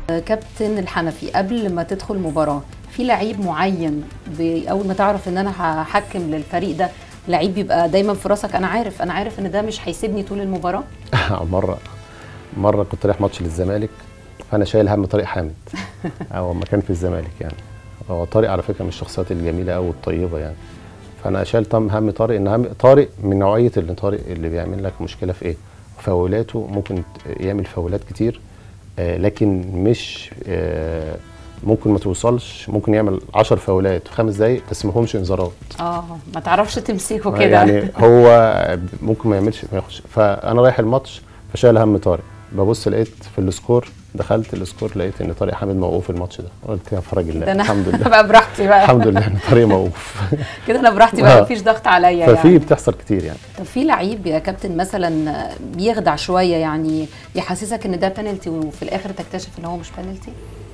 كابتن الحنفي قبل ما تدخل مباراه في لعيب معين ب- اول ما تعرف ان انا هحكم للفريق ده لعيب بيبقى دايما في راسك انا عارف انا عارف ان ده مش هيسيبني طول المباراه مره مره كنت رايح ماتش للزمالك فانا شايل هم طارق حامد او ما كان في الزمالك يعني هو طارق على فكره من الشخصيات الجميله قوي والطيبه يعني فانا شايل طم هم طارق ان هم طارق من نوعيه اللي طارق اللي بيعمل لك مشكله في ايه فاولاته ممكن يعمل فاولات كتير آه لكن مش آه ممكن ما توصلش ممكن يعمل 10 فاولات في خمس دقايق بس ما همش انذارات اه ما تعرفش تمسكه كده يعني هو ممكن ما يعملش ما يخش فانا رايح الماتش فشايل هم طارق ببص لقيت في السكور دخلت السكور لقيت ان طارق حامد موقوف الماتش ده قلت يا فرج الله ده انا الحمد لله بقى براحتي بقى الحمد لله ان طارق موقوف كده انا براحتي بقى آه. مفيش ضغط عليا ففي يعني بتحصل كتير يعني طب في لعيب يا كابتن مثلا بيخدع شويه يعني يحسسك ان ده بنالتي وفي الاخر تكتشف ان هو مش بنالتي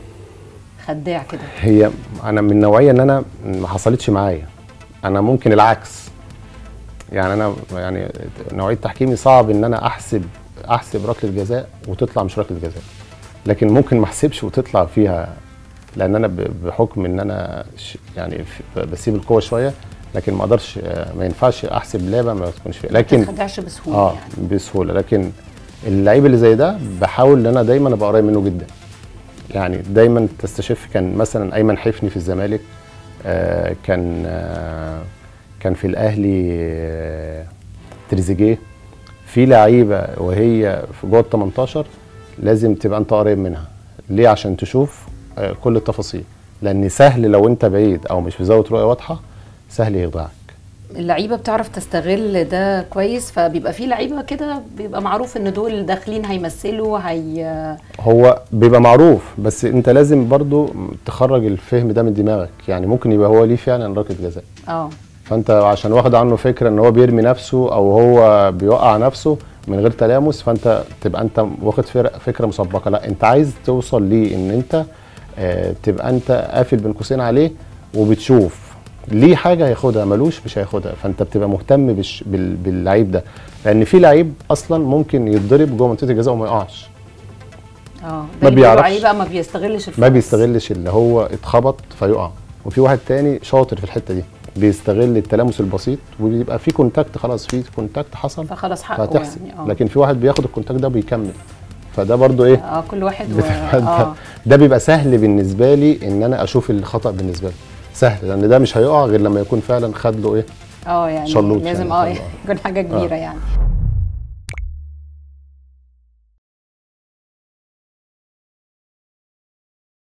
خداع كده هي انا من نوعيه ان انا ما حصلتش معايا انا ممكن العكس يعني انا يعني نوعيه تحكيمي صعب ان انا احسب احسب ركله جزاء وتطلع مش ركله جزاء لكن ممكن ما احسبش وتطلع فيها لان انا ب- بحكم ان انا ش- يعني في- بسيب القوه شويه لكن ما اقدرش ما ينفعش احسب لعبه ما تكونش فيها ما لكن تخدعش بسهوله اه يعني بسهوله لكن اللعيب اللي زي ده بحاول ان انا دايما ابقى قريب منه جدا يعني دايما تستشف كان مثلا ايمن حفني في الزمالك آه كان آه كان في الاهلي آه تريزيجيه في لعيبه وهي في جوه ال 18 لازم تبقى انت قريب منها ليه عشان تشوف آه كل التفاصيل لان سهل لو انت بعيد او مش في زاويه رؤيه واضحه سهل يخدعك اللعيبه بتعرف تستغل ده كويس فبيبقى في لعيبه كده بيبقى معروف ان دول داخلين هيمثلوا هي هو بيبقى معروف بس انت لازم برضو تخرج الفهم ده من دماغك يعني ممكن يبقى هو ليه فعلا ركله جزاء اه فانت عشان واخد عنه فكره ان هو بيرمي نفسه او هو بيوقع نفسه من غير تلامس فانت تبقى انت واخد فر- فكره مسبقه لا انت عايز توصل ليه ان انت آه تبقى انت قافل بين قوسين عليه وبتشوف ليه حاجه هياخدها ملوش مش هياخدها فانت بتبقى مهتم بش بال باللعيب ده لان في لعيب اصلا ممكن يتضرب جوه منطقه الجزاء وما يقعش اه ده ما اللي بيقولوا بيعرفش. عليه بقى ما بيستغلش الفرص ما بيستغلش اللي هو اتخبط فيقع وفي واحد تاني شاطر في الحته دي بيستغل التلامس البسيط وبيبقى في كونتاكت خلاص في كونتاكت حصل فخلاص حقه فهتحسب يعني اه لكن في واحد بياخد الكونتاكت ده وبيكمل فده برضو ايه اه كل واحد و... بتبقى انت اه ده بيبقى سهل بالنسبه لي ان انا اشوف الخطا بالنسبه لي سهل لان ده مش هيقع غير لما يكون فعلا خد له ايه اه يعني شلوط لازم يعني، اه شلوط. يكون حاجه كبيره يعني